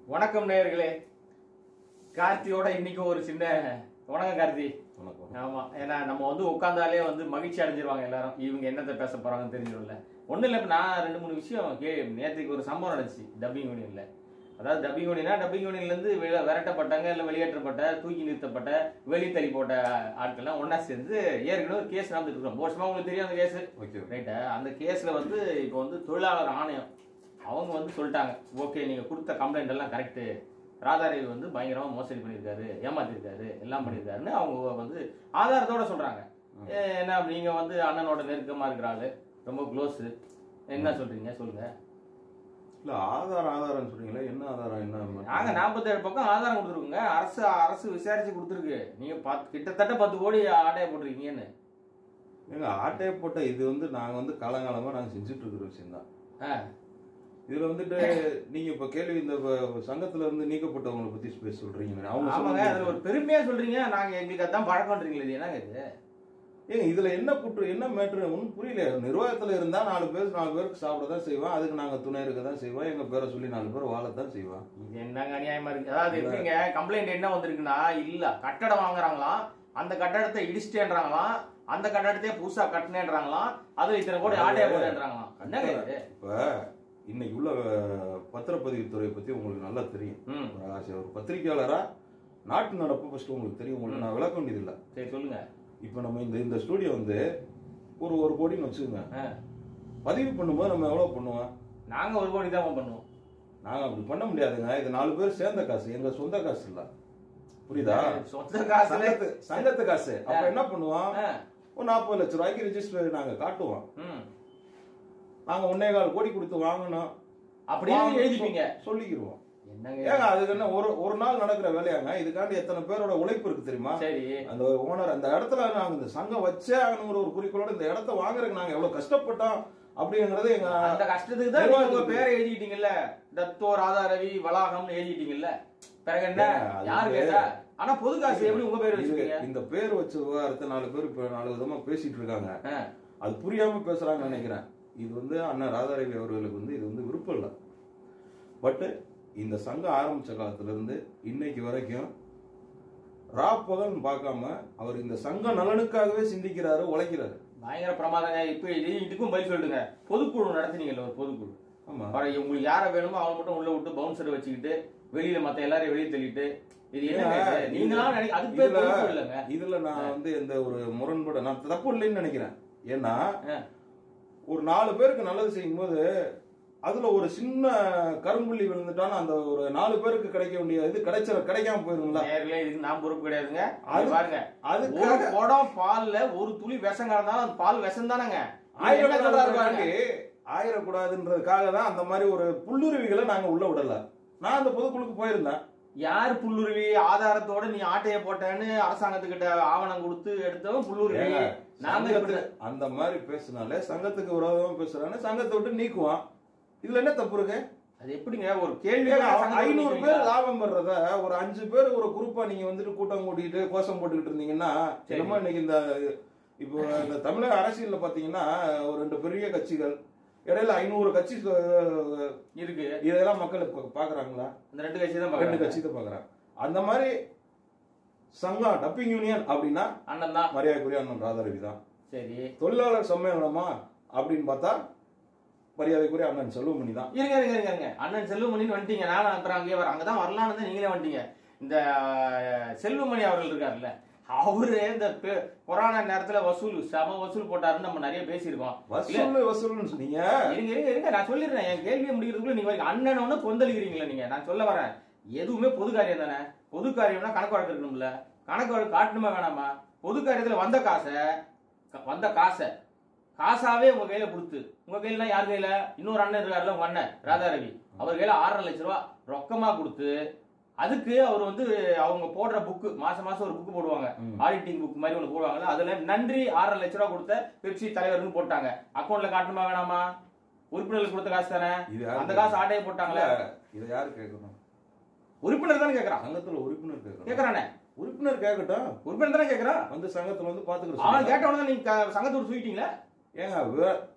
வணக்கம் நேயர்களே கார்த்தியோட இன்னைக்கு ஒரு சின்ன வணக்கம் கார்த்தி வணக்கம் ஆமா ஏன்னா நம்ம வந்து உட்காந்தாலே வந்து மகிழ்ச்சி அடைஞ்சிருவாங்க எல்லாரும் இவங்க என்னத்தை பேச போறாங்கன்னு தெரிஞ்சிடும்ல ஒண்ணும் இல்ல இப்ப நான் ரெண்டு மூணு விஷயம் கே நேற்றுக்கு ஒரு சம்பவம் நடந்துச்சு டப்பிங் யூனியன்ல அதாவது டப்பிங் யூனியனா டப்பிங் யூனியன்ல இருந்து வெளி- விரட்டப்பட்டாங்க இல்ல வெளியேற்றப்பட்ட தூக்கி நிறுத்தப்பட்ட வெளி தள்ளி போட்ட ஆட்கள்லாம் ஒண்ணா சேர்ந்து ஏற்கனவே ஒரு கேஸ் நடந்துட்டு இருக்கோம் வருஷமா உங்களுக்கு தெரியும் அந்த கேஸ் ஓகே ரைட்டா அந்த கேஸ்ல வந்து இப்போ வந்து தொழிலாளர் ஆணையம் அவங்க வந்து சொல்லிட்டாங்க ஓகே நீங்க கொடுத்த கம்ப்ளைண்ட் எல்லாம் கரெக்ட் ராதாரவி வந்து பயங்கரமா மோசடி பண்ணியிருக்காரு ஏமாத்திருக்காரு எல்லாம் பண்ணியிருக்காருன்னு அவங்க வந்து ஆதாரத்தோட சொல்றாங்க ஏ, என்ன நீங்க வந்து அண்ணனோட நெருக்கமா இருக்கிற ஆளு ரொம்ப க்ளோஸ் என்ன சொல்றீங்க சொல்லுங்க இல்ல ஆதாரம் ஆதாரம் சொல்றீங்களா என்ன ஆதாரம் என்ன நாங்க நாற்பத்தேழு பக்கம் ஆதாரம் கொடுத்துருக்கோங்க அரசு அரசு விசாரிச்சு கொடுத்துருக்கு நீங்க பத்து கிட்டத்தட்ட பத்து கோடி ஆட்டைய போட்டிருக்கீங்கன்னு ஏங்க ஆட்டையை போட்ட இது வந்து நாங்க வந்து காலங்காலமா நாங்க செஞ்சுட்டு இருக்கிற விஷயம் தான் ஆ, இதுல வந்துட்டு நீங்க இப்ப கேள்வி இந்த வ- சங்கத்துல இருந்து நீக்கப்பட்டவங்களை பத்தி பேச சொல்றீங்க அவங்க ஆமாங்க அதுல சொல்லுங்க. ஒரு பெருமையா சொல்றீங்க நாங்க எங்களுக்கு அதான் பழக்கம்ன்றீங்களே இது என்னங்க இது ஏங்க இதுல என்ன குற்றம் என்ன மேட்ரு ஒன்றும் புரியல நிர்வாகத்துல இருந்தா நாலு பேர் நாலு பேருக்கு சாப்பிட தான் செய்வோம் அதுக்கு நாங்க துணை இருக்க தான் செய்வோம் எங்க பேரை சொல்லி நாலு பேர் வாழத்தான் செய்வோம் இது என்னங்க அநியாயமா இருக்கு அதாவது எப்படிங்க கம்ப்ளைண்ட் என்ன வந்திருக்குன்னா இல்ல கட்டடம் வாங்குறாங்களாம் அந்த கட்டடத்தை இடிச்சிட்டேன்றாங்களாம் அந்த கட்டடத்தையே புதுசா கட்டினேன்றாங்களாம் அது இத்தனை கோடி ஆட்டைய போட்டேன்றாங்களாம் என்னங்க இது இப்ப இன்னைக்கு உள்ள அஹ், பத்திரப்பதிவுத்துறையை பத்தி உங்களுக்கு நல்லா தெரியும் ம் பிரகாஷ் ஒரு பத்திரிகையாளரா நாட்டு நடப்பு ஃபர்ஸ்ட் உங்களுக்கு தெரியும் உங்களுக்கு நான் விளக்க வேண்டியதில்லை சரி சொல்லுங்க இப்போ நம்ம இந்த இந்த ஸ்டூடியோ வந்து ஒரு ஒரு கோடின்னு வச்சுக்கோங்க ஆ, பதிவு பண்ணும்போது நம்ம எவ்வளவு பண்ணுவோம் நாங்க ஒரு கோடி தான் பண்ணுவோம் நாங்க அப்படி பண்ண முடியாதுங்க இது நாலு பேர் சேர்ந்த காசு எங்க சொந்த காசு இல்ல புரியுதா சொந்த காசுல சங்கத்து சங்கத்து காசு அப்ப என்ன பண்ணுவோம் ஆ, ஒரு நாற்பது லட்ச ரூபாய்க்கு ரிஜிஸ்டர் நாங்க காட்டுவோம் ம் நாங்க ஒன்னே கால் கோடி கொடுத்து வாங்கணும் அப்படியே வாங்க- எழுதிப்பீங்க சொல்லிக்கிறோம் என்னங்க ஏங்க அதுக்கு என்ன ஒரு ஒரு நாள் நடக்கிற வேலையாங்க இதுக்காண்டி எத்தனை பேரோட உழைப்பு இருக்கு தெரியுமா சரி அந்த ஓனர் அந்த இடத்துல நாங்க இந்த சங்கம் வச்சே ஆகணுங்கிற ஒரு குறிக்கோளோட இந்த இடத்த வாங்குறதுக்கு நாங்க எவ்வளவு கஷ்டப்பட்டோம் அப்படிங்கறது எங்க அந்த கஷ்டத்துக்கு தான் நீங்க உங்க பேரை எழுதிட்டீங்கல்ல தத்தோ ராதாரவி வளாகம்னு எழுதிட்டீங்கல்ல பிறகு என்ன ஏங்க, அது யாரு வந்து- கேட்டா ஆனா பொது காசு எப்படி உங்க பேர் இது- வச்சுக்கீங்க இந்த பேர் வச்ச விவகாரத்தை நாலு பேர் இப்ப நாலு விதமா பேசிட்டு இருக்காங்க ஆ, அது புரியாம பேசுறாங்கன்னு நினைக்கிறேன் இது வந்து அண்ணன் ராதாரவி அவர்களுக்கு வந்து இது வந்து விருப்பம் இல்லை பட் இந்த சங்கம் ஆரம்பிச்ச காலத்துல இருந்து இன்னைக்கு வரைக்கும் ராப்பகன் பார்க்காம அவர் இந்த சங்க நலனுக்காகவே சிந்திக்கிறாரு உழைக்கிறாரு பயங்கர பிரமாதங்க இப்ப இது இதுக்கும் பதில் சொல்லிடுங்க பொதுக்குழு நடத்துனீங்கல்ல ஒரு பொதுக்குழு ஆமா அப்புறம் உங்களுக்கு யாரை வேணுமோ அவங்க மட்டும் உள்ள விட்டு பவுன்சரை வச்சுக்கிட்டு வெளியில மத்த எல்லாரையும் வெளியே தள்ளிட்டு இது என்னங்க இது? இது- நீங்களா நினை அதுக்கு பேர் இதுல- பொதுக்குழு இல்லைங்க இதுல நான் வந்து எந்த ஒரு முரண்பாடு நான் தப்பு இல்லைன்னு நினைக்கிறேன் ஏன்னா ஆ. ஒரு நாலு பேருக்கு நல்லது செய்யும்போது அதுல ஒரு சின்ன கரும்புள்ளி விழுந்துட்டாலும் அந்த ஒரு நாலு பேருக்கு கிடைக்க வேண்டிய இது கிடைச்ச கிடைக்காம போயிருங்களா நேர்களே இதுக்கு நான் பொறுப்பு கிடையாதுங்க அது- அது பாருங்க ஒரு அதுக்காக குடம் பால்ல ஒரு துளி விஷம் கலந்தாலும் அந்த பால் விஷம் தானங்க ஆயிரக்கூடாதுக்காண்டி ஆயிரக்கூடாதுன்றதுக்காக தான் அந்த மாதிரி ஒரு புல்லுருவிகளை நாங்க உள்ள விடல நான் அந்த பொதுக்குழுக்கு போயிருந்தேன் யார் புல்லுருவி ஆதாரத்தோட நீ ஆட்டைய போட்டேன்னு அரசாங்கத்துக்கிட்ட ஆவணம் கொடுத்து எடுத்தவன் புல்லுருவி ஏங்க, நாங்க இப்படி சங்கத்து- அந்த மாதிரி பேசினாலே சங்கத்துக்கு விரோதமா பேசுறானே சங்கத்தை விட்டு நீக்குவான் இதுல என்ன தப்பு இருக்கு அது எப்படிங்க ஒரு கேள்வி ஐநூறு பேர் லாபம் பெறத ஒரு அஞ்சு பேர் ஒரு குரூப்பா நீங்க வந்துட்டு கூட்டம் கூட்டிட்டு கோஷம் போட்டுக்கிட்டு இருந்தீங்கன்னா சரி. என்னமோ இன்னைக்கு இந்த இப்போ இந்த தமிழக அரசியல்ல பாத்தீங்கன்னா ஒரு ரெண்டு பெரிய கட்சிகள் இடையில ஐநூறு கட்சி அஹ், இருக்கு இதெல்லாம் மக்கள் இப்ப பாக்குறாங்களா அந்த ரெண்டு கட்சி தான் ரெண்டு பாக்குறாங்க. கட்சி தான் பாக்குறாங்க அந்த மாதிரி சங்கம் டப்பிங் யூனியன் அப்படின்னா அண்ணன் தான் மரியாதைக்குரிய அண்ணன் ராதாரவி தான் சரி தொழிலாளர் சம்மேளனமா அப்படின்னு பார்த்தா மரியாதைக்குரிய அண்ணன் செல்வமணி தான் இருங்க இருங்க இருங்க இருங்க அண்ணன் செல்வமணின்னு வந்துட்டீங்க நானும் அப்புறம் அங்கேயே வர அங்கதான் வரலான்னு தான் நீங்களே வந்துட்டீங்க இந்த அஹ், செல்வமணி அவர்கள் இருக்காருல்ல அவரு இந்த பெ- கொரோனா நேரத்துல வசூல் சம வசூல் போட்டாருன்னு நம்ம நிறைய பேசியிருக்கோம் இல்ல, வசூல் வசூல்னு சொன்னீங்க இருங்க இருங்க இருங்க நான் சொல்லிடுறேன் என் கேள்வியை முடிக்கிறதுக்குள்ள நீங்க வரைக்கும் அண்ணன் ஒண்ணு கொந்தளிக்கிறீங்களா நீங்க நான் சொல்ல வரேன் எதுவுமே பொது காரியம் தானே பொது காரியம்னா கணக்கு வழக்கு இருக்கணும்ல கணக்கு வழக்கு காட்டணுமா வேணாமா பொது காரியத்துல வந்த காசை க- வந்த காசை காசாவே உங்க கையில கொடுத்து உங்க கையில யார் கையில இன்னொரு அண்ணன் இருக்காருல்ல உங்க அண்ணன் ராதாரவி அவர் கையில ஆறரை லட்ச ரூபா ரொக்கமா கொடுத்து அதுக்கு அவர் வந்து அவங்க போடுற புக்கு மாசம் மாசம் ஒரு புக்கு போடுவாங்க ம். ஆடிட்டிங் புக் மாதிரி ஒன்று போடுவாங்கல்ல அதுல நன்றி ஆறரை லட்ச ரூபா கொடுத்த பெப்சி தலைவர்னு போட்டாங்க அக்கௌண்ட்ல காட்டணுமா வேணாமா உறுப்பினர்களுக்கு கொடுத்த காசு தானே இது யாரு அந்த காசு ஆட்டையை போட்டாங்களே இதை யாரு கேட்கணும் உறுப்பினர் தானே கேக்குறான் சங்கத்துல உறுப்பினர் கேட்கணும் கேக்குறானே உறுப்பினர் கேட்கட்டும் உறுப்பினர் தானே கேக்குறான் வந்து சங்கத்துல வந்து அவன் பாத்துக்கிறோம் கேட்டவன நீங்க க- சங்கத்தோடு தூக்கிட்டீங்களா ஏங்க வே-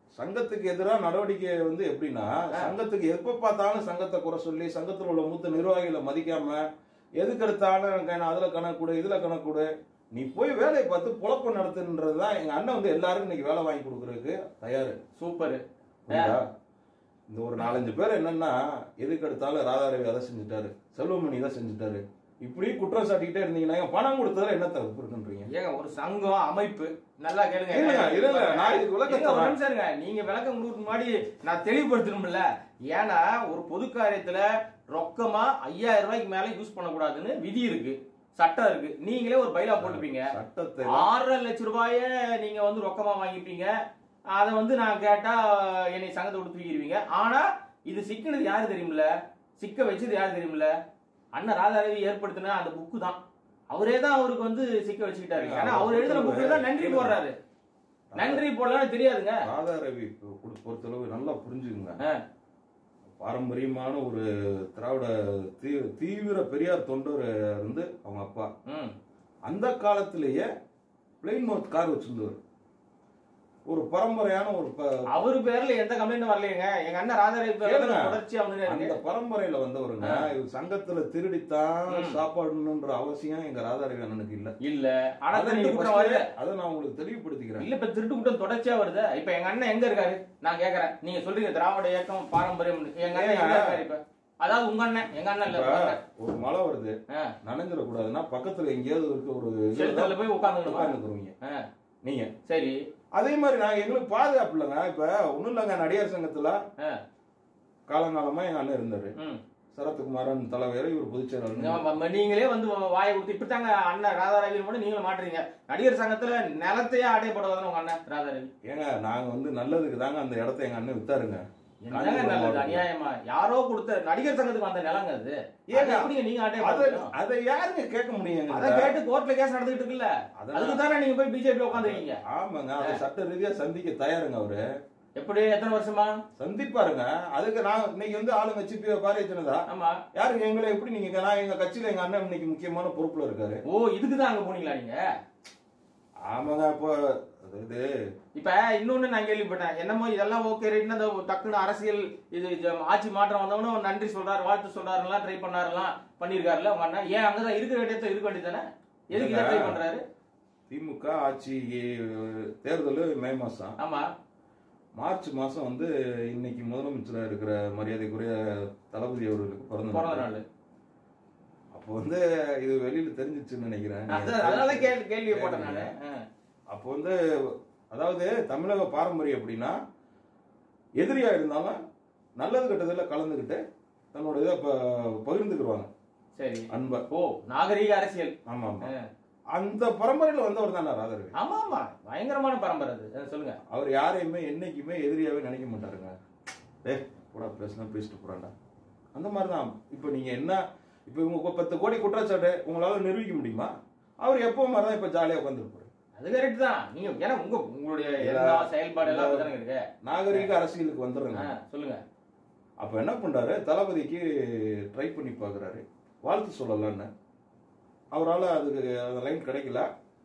சங்கத்துக்கு எதிராக நடவடிக்கை வந்து எப்படின்னா சங்கத்துக்கு எப்ப பார்த்தாலும் சங்கத்தை குறை சொல்லி சங்கத்தில் உள்ள மூத்த நிர்வாகிகளை மதிக்காம எதுக்கு எடுத்தாலும் எனக்கு அதுல கணக்கு கொடு இதுல கணக்கு கொடு நீ போய் வேலையை பார்த்து பொழப்பு நடத்துன்றது தான் எங்க அண்ணன் வந்து எல்லாருக்கும் இன்னைக்கு வேலை வாங்கி கொடுக்கறதுக்கு தயாரு சூப்பர் புரியுதா? இந்த ஒரு நாலஞ்சு பேர் என்னன்னா எதுக்கு எடுத்தாலும் ராதாரவி அதை செஞ்சுட்டாரு செல்வமணி இதை செஞ்சுட்டாரு இப்படி குற்றம் சாட்டிக்கிட்டே இருந்தீங்கன்னா ஏங்க பணம் கொடுத்ததுல என்ன தப்பு இருக்குன்றீங்க ஏங்க ஒரு சங்கம் அமைப்பு நல்லா கேளுங்க இருங்க, இருங்க, நான் இதுக்கு விளக்கம் இருங்க, ஒரு தரேன். நிமிஷம் இருங்க. நீங்க விளக்கம் கொடுக்கறதுக்கு முன்னாடி நான் தெளிவுபடுத்தணும்ல ஏன்னா ஒரு பொது காரியத்துல ரொக்கமா ஐயாயிரம் ரூபாய்க்கு மேல யூஸ் பண்ணக்கூடாதுன்னு விதி இருக்கு சட்டம் இருக்கு நீங்களே ஒரு பைலா போட்டுப்பீங்க சட்டத்தை ஆறரை லட்ச ரூபாய நீங்க வந்து ரொக்கமா வாங்கிப்பீங்க அதை வந்து நான் கேட்டா என்னை சங்கத்தை விட்டு தூக்கிடுவீங்க ஆனா இது சிக்கினது யாரு தெரியுமில்ல சிக்க வச்சது யாரு தெரியுமில்ல அண்ணன் ராதாரவி ஏற்படுத்தின அந்த புக்கு தான் அவரே தான் அவருக்கு வந்து சிக்க வச்சுக்கிட்டாரு ஏன்னா அவர் எழுதின புக்கு தான் நன்றி போடுறாரு நன்றி போடலாம்னு தெரியாதுங்க ராதாரவி பொறு- பொறுத்தளவு நல்லா புரிஞ்சுக்குங்க ஆ. பாரம்பரியமான ஒரு திராவிட தீ- தீவிர பெரியார் தொண்டர் இருந்து அவங்க அப்பா ம் அந்த காலத்திலேயே பிளைன் மவுத் கார் வச்சிருந்தவர் ஒரு பரம்பரையான ஒரு ப- அவரு பேர்ல எந்த கம்ப்ளைண்ட் வரலையேங்க எங்க அண்ணன் ராதாரவி பேர்ல கேளுங்க. தொடர்ச்சியா வந்து அந்த பரம்பரையில வந்தவருங்க இவர் சங்கத்துல திருடித்தான் ம். சாப்பாடுன்ற அவசியம் எங்க ராதாரவி அண்ணனுக்கு இல்ல இல்ல ஆனா அதை திருட்டு நீங்க குற்றம் வருது first- அதை நான் உங்களுக்கு தெளிவுபடுத்திக்கிறேன் இல்ல இப்ப திருட்டு குற்றம் தொடர்ச்சியா வருது இப்ப எங்க அண்ணன் எங்க இருக்காரு நான் கேக்குறேன் நீங்க சொல்றீங்க திராவிட இயக்கம் பாரம்பரியம் எங்க அண்ணன் எங்க இருக்காரு இப்ப அதாவது உங்க அண்ணன் எங்க அண்ணன் இல்ல இப்ப உங்க அண்ணன். ஒரு மழை வருது ஆ. நனைஞ்சிட கூடாதுன்னா பக்கத்துல எங்கேயாவது இருக்க ஒரு ஷெல்டர்ல போய் உட்காந்துக்கணுமா உட்காந்துக்குருவீங்க ஆ. நீங்க சரி அதே மாதிரி நாங்க எங்களுக்கு பாதுகாப்பு இல்லைங்க இப்ப ஒண்ணும் இல்லைங்க நடிகர் சங்கத்துல ஆ. காலங்காலமா எங்க அண்ணன் இருந்தாரு ம். சரத்குமாரன் தலைவர் இவர் பொதுச் செயலாளர் நம்ம- நம்ம நீங்களே வந்து வாயை கொடுத்து இப்படித்தாங்க அண்ணன் ராதாரவி மட்டும் நீங்களும் மாட்டுறீங்க நடிகர் சங்கத்துல நிலத்தையே அடையப்படுவதுன்னு உங்க அண்ணன் ராதாரவி ஏங்க நாங்க வந்து நல்லதுக்கு தாங்க அந்த இடத்த எங்க அண்ணன் வித்தாருங்க என்னங்க காஞ்சிபுரம் நல்லது மாவட்டத்துல. அநியாயமா யாரோ கொடுத்த நடிகர் சங்கத்துக்கு வந்த நிலங்க அது ஏங்க, அதை எப்படிங்க நீங்க அதை அடையப்படுவீங்க அதை யாருங்க கேட்க முடியுங்க அதை கேட்டு கோர்ட்ல கேஸ் நடந்துகிட்டு இருக்குல்ல அதெல்லாம் அதுக்கு தானே நீங்க போய் பிஜேபி உட்காந்துருக்கீங்க ஆமாங்க அதை சட்ட ரீதியா சந்திக்க தயாருங்க அவரு எப்படி எத்தனை வருஷமா சந்திப்பாருங்க அதுக்கு நான் இன்னைக்கு வந்து ஆளுங்க சிபி பாரதிய ஜனதா ஆமா யாருங்க எங்களை எப்படி நீங்க நான் எங்க கட்சியில எங்க அண்ணன் இன்னைக்கு முக்கியமான பொறுப்புல இருக்காரு ஓ இதுக்கு தான் அங்க போனீங்களா நீங்க ஆமாங்க இப்போ அதாவது இப்ப இன்னொன்னு நான் கேள்விப்பட்டேன் என்னமோ இதெல்லாம் ஓகே ரைட்னா இந்த டக்குனு அரசியல் இது ஜ- ஆட்சி மாற்றம் வந்தவனும் நன்றி சொல்றாரு வாழ்த்து சொல்றாருலாம் ட்ரை பண்ணாருலாம் பண்ணிருக்காருல்ல உங்க அண்ணன் ஏன் அங்கதான் இருக்கிற இடத்துல இருக்க வேண்டியதானே எதுக்கு இதை ட்ரை பண்றாரு திமுக ஆட்சி தேர்தல் மே மாசம் ஆமா மார்ச் மாசம் வந்து இன்னைக்கு முதலமைச்சரா இருக்கிற மரியாதைக்குரிய தளபதி அவர்களுக்கு பிறந்த பிறந்த நாள் நாள் அப்போ வந்து இது வெளியில தெரிஞ்சிச்சுன்னு நினைக்கிறேன் அதான் அதனால கேள்வி கேள்வியை போட்டேன் நானு ஆ. அப்போ வந்து அதாவது தமிழக பாரம்பரியம் எப்படின்னா எதிரியா இருந்தாலும் நல்லது கெட்டதுல கலந்துக்கிட்டு தன்னோட இதை ப- பகிர்ந்துக்கிடுவாங்க சரி அன்பை ஓ நாகரீக அரசியல் ஆமா ஆமா ஆ. அந்த பரம்பரையில வந்தவர் தான் ராதரவி ஆமா ஆமா பயங்கரமான பரம்பரை அது ஆ, சொல்லுங்க அவர் யாரையுமே என்னைக்குமே எதிரியாவே நினைக்க மாட்டாருங்க ஏ போடா பேசினா பேசிட்டு போறான்டா அந்த மாதிரி தான் இப்போ நீங்க என்ன இப்போ இவங்க பத்து கோடி குற்றச்சாட்டு உங்களால நிரூபிக்க முடியுமா அவர் எப்போ மாதிரி தான் இப்போ ஜாலியாக உட்காந்துருப்பாரு அது கரெக்ட் தான் நீங்க ஏன்னா உங்க உங்களுடைய எல்லா செயல்பாடு எல்லாம் அப்படிதானே இருக்கு நாகரீக அரசியலுக்கு ஆ, வந்துடுறேங்க சொல்லுங்க அப்போ என்ன பண்றாரு தளபதிக்கு ட்ரை பண்ணி பார்க்குறாரு வாழ்த்து சொல்லலான்னு அவரால் அதுக்கு அந்த லைன் கிடைக்கல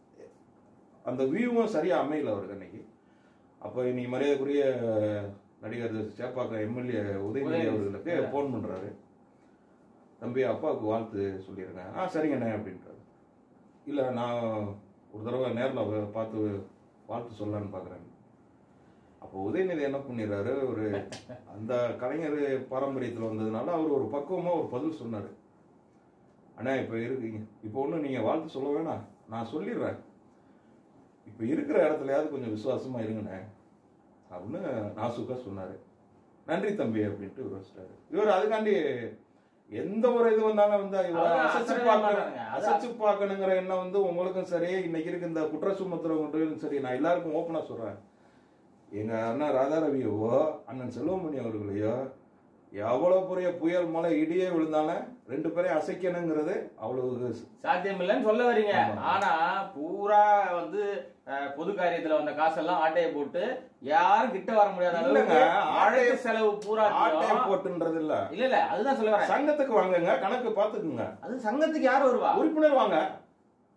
அந்த வியூவும் சரியா அமையல அவருக்கு அன்னைக்கு அப்போ இன்னைக்கு மரியாதைக்குரிய நடிகர் சேப்பாக்கம் எம்எல்ஏ உதயநிதி உதயநிதி. அவர்களுக்கு ஃபோன் பண்றாரு தம்பி அப்பாவுக்கு வாழ்த்து சொல்லியிருக்கேன் ஆ சரிங்கண்ணே அப்படின்றாரு இல்லை நான் ஒரு தடவை நேரில் பார்த்து வாழ்த்து சொல்லலான்னு பார்க்குறேன் அப்போ உதயநிதி என்ன பண்ணிடுறாரு ஒரு அந்த கலைஞர் பாரம்பரியத்தில் வந்ததுனால அவர் ஒரு பக்குவமாக ஒரு பதில் சொன்னார் அண்ணா இப்போ இருக்கீங்க இப்போ ஒன்றும் நீங்கள் வாழ்த்து சொல்ல வேணாம் நான் சொல்லிடுறேன் இப்போ இருக்கிற இடத்துலயாவது கொஞ்சம் விசுவாசமாக இருங்கண்ணே அப்படின்னு நாசுக்கா சொன்னார் நன்றி தம்பி அப்படின்ட்டு இவர் வச்சிட்டாரு இவர் அதுக்காண்டி எந்த ஒரு இது வந்தாலும் வந்து இவரை அவர் அசைச்சு அசைச்சு பார்க்கணும் மாட்டாருங்க. அது அசைச்சு பார்க்கணுங்கிற எண்ணம் வந்து உங்களுக்கும் சரி இன்னைக்கு இருக்க இந்த குற்ற சுமத்துறவங்களுக்கும் சரி நான் எல்லாருக்கும் ஓப்பனாக சொல்கிறேன் எங்க அண்ணன் ராதாரவியவோ அண்ணன் செல்வமணி அவர்களையோ எவ்வளவு பெரிய புயல் மழை இடியே விழுந்தாலும் ரெண்டு பேரையும் அசைக்கணுங்கிறது அவ்வளவு சாத்தியம் இல்லைன்னு சொல்ல வரீங்க ஆமா. ஆனா பூரா வந்து அஹ், பொது காரியத்துல வந்த காசெல்லாம் ஆட்டையை போட்டு யாரும் கிட்ட வர முடியாத இல்லைங்க, அளவுக்கு ஆட்டைய- அழைப்பு செலவு பூரா ஆட்டையம் போட்டுன்றது இல்ல இல்ல இல்ல அதுதான் சொல்ல வரேன் சங்கத்துக்கு வாங்குங்க கணக்கு பாத்துக்குங்க அது சங்கத்துக்கு யார் வருவா உறுப்பினர் வாங்க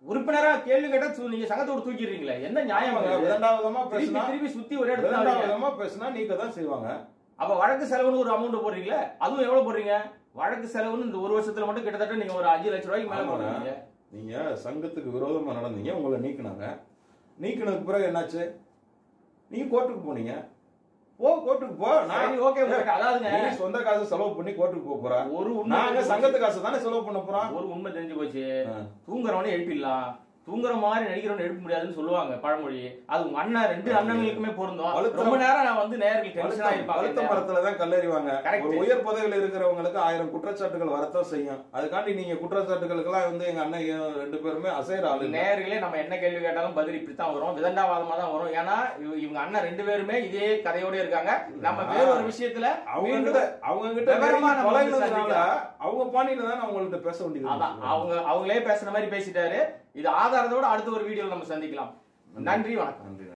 உறுப்பினரா கேள்வி கேட்டா சு- நீங்க சங்கத்தை விட்டு தூக்கிடுறீங்களே என்ன நியாயம் அவங்க இது? விதண்டாவதமா திருப்பி பேசினா திருப்பி சுத்தி ஒரே இடத்துல தான் வரீங்க. விதண்டாவதமா பேசினா நீக்க தான் செய்வாங்க அப்ப வழக்கு செலவுன்னு ஒரு அமௌண்ட் போடுறீங்களே அதுவும் எவ்வளவு போடுறீங்க வழக்கு செலவுன்னு இந்த ஒரு வருஷத்துல மட்டும் கிட்டத்தட்ட நீங்க ஒரு அஞ்சு லட்சம் ரூபாய்க்கு மேல ஆமாங்க. போடுறீங்க நீங்க சங்கத்துக்கு விரோதமா நடந்தீங்க உங்களை நீக்கினாங்க நீக்கினதுக்கு பிறகு என்னாச்சு நீங்க கோர்ட்டுக்கு போனீங்க போ கோர்ட்டுக்கு போ நான் சரி, okay, okay. அதாவதுங்க நீ சொந்த காசு செலவு பண்ணி கோர்ட்டுக்கு போக போற ஒரு உண்மை நாங்க தெரிஞ்சு சங்கத்து காசு தானே செலவு பண்ண போறோம் போச்சு. ஒரு உண்மை தெரிஞ்சு போச்சு ஆ. தூங்குறவனே எழுப்பிடலாம் தூங்குற மாதிரி நடிக்கிறவனை எழுப்ப முடியாதுன்னு சொல்லுவாங்க பழமொழி அது உங்க அண்ணன் ரெண்டு அண்ணனுக்குமே பொருந்தும் வலுத்த- ரொம்ப நேரம் நான் வந்து நேர்கள் டென்ஷனா வழுத்த வழுத்த இருப்பாங்க மரத்துல தான் கல்லறிவாங்க Correct. ஒரு உயர் பதவியில் இருக்கிறவங்களுக்கு ஆயிரம் குற்றச்சாட்டுகள் வரத்தான் செய்யும் அதுக்காண்டி நீங்க குற்றச்சாட்டுகளுக்கெல்லாம் வந்து எங்க அண்ணன் இவன் ரெண்டு பேருமே அசைற ஆளு இல்ல. நேர்களே நம்ம என்ன கேள்வி கேட்டாலும் பதில் இப்படித்தான் வரும் விதண்டாவாதமா தான் வரும் ஏன்னா இவ- இவங்க அண்ணன் ரெண்டு பேருமே இதே கதையோட இருக்காங்க நம்ம வேற ஒரு விஷயத்துல அவங்க மீண்டும் கிட்ட அவங்க கிட்ட விவரமா நெருங்கி நம்ம வந்து பழகுனதுனால அவங்க பாணியில தான் அவங்கள்ட்ட பேச அதான் வேண்டியது அவங்க அவங்களே பேசுன மாதிரி பேசிட்டாரு இது ஆதாரத்தோட அடுத்த ஒரு வீடியோல நம்ம சந்திக்கலாம் நன்றி வணக்கம் நன்றி